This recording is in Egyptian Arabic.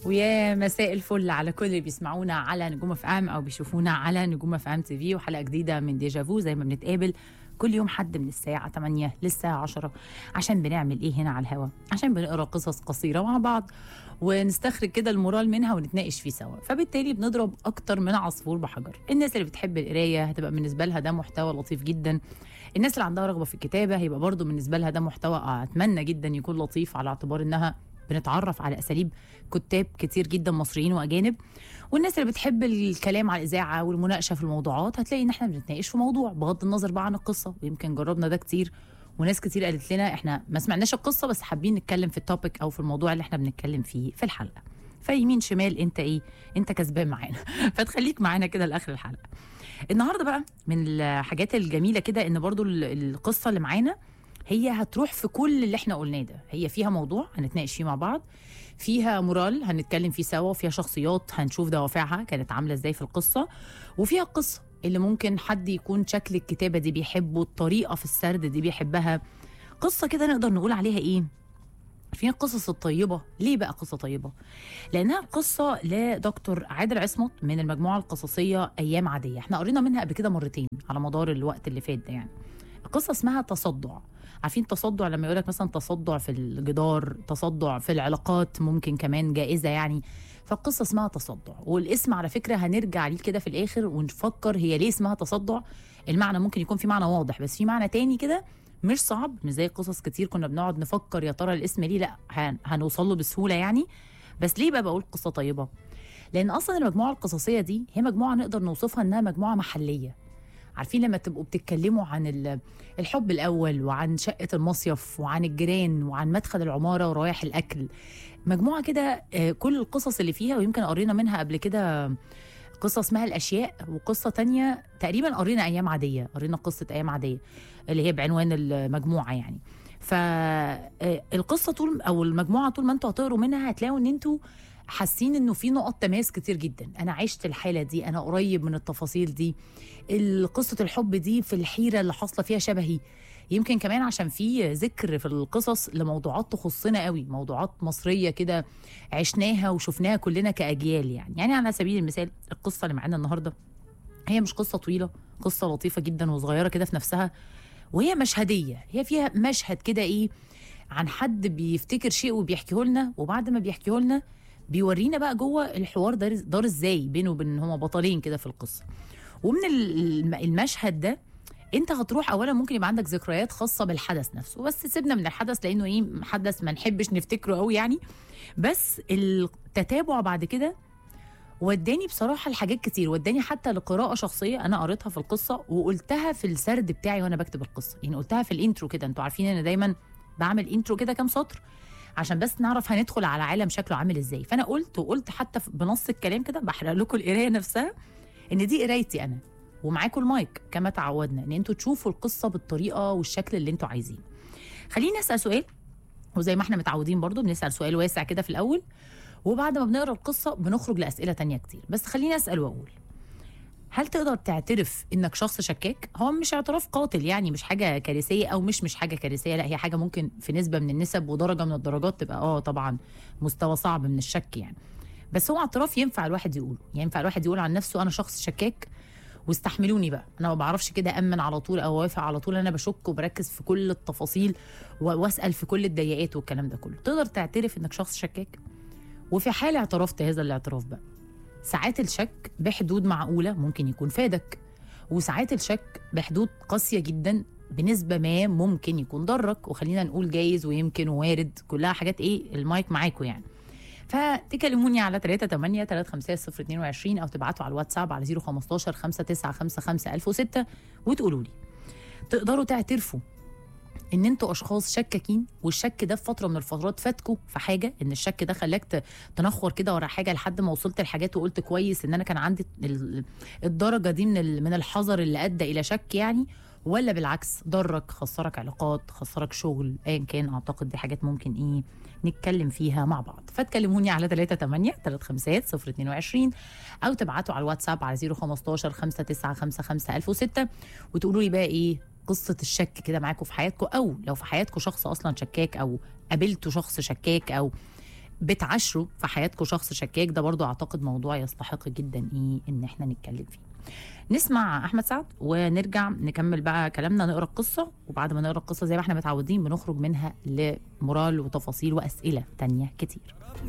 ويا مساء الفل على كل اللي بيسمعونا على نجوم اف ام او بيشوفونا على نجوم اف ام تي في وحلقه جديده من ديجافو زي ما بنتقابل كل يوم حد من الساعة 8 للساعة 10 عشان بنعمل ايه هنا على الهوا عشان بنقرا قصص قصيرة مع بعض ونستخرج كده المورال منها ونتناقش فيه سوا فبالتالي بنضرب اكتر من عصفور بحجر الناس اللي بتحب القراية هتبقى بالنسبة لها ده محتوى لطيف جدا الناس اللي عندها رغبة في الكتابة هيبقى برضو بالنسبة لها ده محتوى اتمنى جدا يكون لطيف على اعتبار انها بنتعرف على اساليب كتاب كتير جدا مصريين واجانب والناس اللي بتحب الكلام على الاذاعه والمناقشه في الموضوعات هتلاقي ان احنا بنتناقش في موضوع بغض النظر بقى عن القصه ويمكن جربنا ده كتير وناس كتير قالت لنا احنا ما سمعناش القصه بس حابين نتكلم في التوبيك او في الموضوع اللي احنا بنتكلم فيه في الحلقه فيمين شمال انت ايه انت كسبان معانا فتخليك معانا كده لاخر الحلقه النهارده بقى من الحاجات الجميله كده ان برضو القصه اللي معانا هي هتروح في كل اللي احنا قلناه ده هي فيها موضوع هنتناقش فيه مع بعض فيها مورال هنتكلم فيه سوا وفيها شخصيات هنشوف دوافعها كانت عامله ازاي في القصه وفيها قصه اللي ممكن حد يكون شكل الكتابه دي بيحبه الطريقه في السرد دي بيحبها قصه كده نقدر نقول عليها ايه في القصص الطيبة ليه بقى قصة طيبة؟ لأنها قصة لدكتور عادل عصمت من المجموعة القصصية أيام عادية احنا قرينا منها قبل كده مرتين على مدار الوقت اللي فات ده يعني القصة اسمها تصدع عارفين تصدع لما يقولك مثلا تصدع في الجدار تصدع في العلاقات ممكن كمان جائزة يعني فالقصة اسمها تصدع والاسم على فكرة هنرجع ليه كده في الآخر ونفكر هي ليه اسمها تصدع المعنى ممكن يكون في معنى واضح بس في معنى تاني كده مش صعب مش زي قصص كتير كنا بنقعد نفكر يا ترى الاسم ليه لا هن هنوصل له بسهولة يعني بس ليه بقى بقول قصة طيبة لأن أصلا المجموعة القصصية دي هي مجموعة نقدر نوصفها إنها مجموعة محلية عارفين لما تبقوا بتتكلموا عن الحب الاول وعن شقه المصيف وعن الجيران وعن مدخل العماره ورايح الاكل مجموعه كده كل القصص اللي فيها ويمكن قرينا منها قبل كده قصه اسمها الاشياء وقصه تانية تقريبا قرينا ايام عاديه قرينا قصه ايام عاديه اللي هي بعنوان المجموعه يعني فالقصه طول او المجموعه طول ما انتوا هتقروا منها هتلاقوا ان انتوا حاسين انه في نقط تماس كتير جدا انا عشت الحاله دي انا قريب من التفاصيل دي قصه الحب دي في الحيره اللي حاصله فيها شبهي يمكن كمان عشان في ذكر في القصص لموضوعات تخصنا قوي موضوعات مصريه كده عشناها وشفناها كلنا كاجيال يعني يعني على سبيل المثال القصه اللي معانا النهارده هي مش قصه طويله قصه لطيفه جدا وصغيره كده في نفسها وهي مشهديه هي فيها مشهد كده ايه عن حد بيفتكر شيء وبيحكيه لنا وبعد ما بيحكيه لنا بيورينا بقى جوه الحوار دار, دار ازاي بينه وبين هما بطلين كده في القصه ومن المشهد ده انت هتروح اولا ممكن يبقى عندك ذكريات خاصه بالحدث نفسه بس سيبنا من الحدث لانه ايه حدث ما نحبش نفتكره قوي يعني بس التتابع بعد كده وداني بصراحه لحاجات كتير وداني حتى لقراءه شخصيه انا قريتها في القصه وقلتها في السرد بتاعي وانا بكتب القصه يعني قلتها في الانترو كده انتوا عارفين انا دايما بعمل انترو كده كام سطر عشان بس نعرف هندخل على عالم شكله عامل ازاي فانا قلت وقلت حتى بنص الكلام كده بحرق لكم القرايه نفسها ان دي قرايتي انا ومعاكم المايك كما تعودنا ان انتوا تشوفوا القصه بالطريقه والشكل اللي انتوا عايزينه خليني اسال سؤال وزي ما احنا متعودين برضو بنسال سؤال واسع كده في الاول وبعد ما بنقرا القصه بنخرج لاسئله تانية كتير بس خليني اسال واقول هل تقدر تعترف انك شخص شكاك هو مش اعتراف قاتل يعني مش حاجه كارثيه او مش مش حاجه كارثيه لا هي حاجه ممكن في نسبه من النسب ودرجه من الدرجات تبقى اه طبعا مستوى صعب من الشك يعني بس هو اعتراف ينفع الواحد يقوله ينفع الواحد يقول عن نفسه انا شخص شكاك واستحملوني بقى انا ما بعرفش كده امن على طول او اوافق على طول انا بشك وبركز في كل التفاصيل واسال في كل الضيقات والكلام ده كله تقدر تعترف انك شخص شكاك وفي حال اعترفت هذا الاعتراف بقى ساعات الشك بحدود معقوله ممكن يكون فادك وساعات الشك بحدود قاسيه جدا بنسبة ما ممكن يكون ضرك وخلينا نقول جايز ويمكن وارد كلها حاجات ايه المايك معاكم يعني فتكلموني على 38 350 022 او تبعتوا على الواتساب على 015 5955 1006 وتقولوا لي تقدروا تعترفوا ان انتوا اشخاص شكاكين والشك ده في فتره من الفترات فاتكوا في حاجه ان الشك ده خلاك تنخر كده ورا حاجه لحد ما وصلت لحاجات وقلت كويس ان انا كان عندي الدرجه دي من من الحذر اللي ادى الى شك يعني ولا بالعكس ضرك خسرك علاقات خسرك شغل ايا كان اعتقد دي حاجات ممكن ايه نتكلم فيها مع بعض فتكلموني على 38 350 022 او تبعتوا على الواتساب على 015 5955 1006 وتقولوا لي بقى ايه قصه الشك كده معاكم في حياتكم او لو في حياتكم شخص اصلا شكاك او قابلتوا شخص شكاك او بتعاشروا في حياتكم شخص شكاك ده برضو اعتقد موضوع يستحق جدا ايه ان احنا نتكلم فيه نسمع احمد سعد ونرجع نكمل بقى كلامنا نقرا القصه وبعد ما نقرا القصه زي ما احنا متعودين بنخرج منها لمورال وتفاصيل واسئله تانية كتير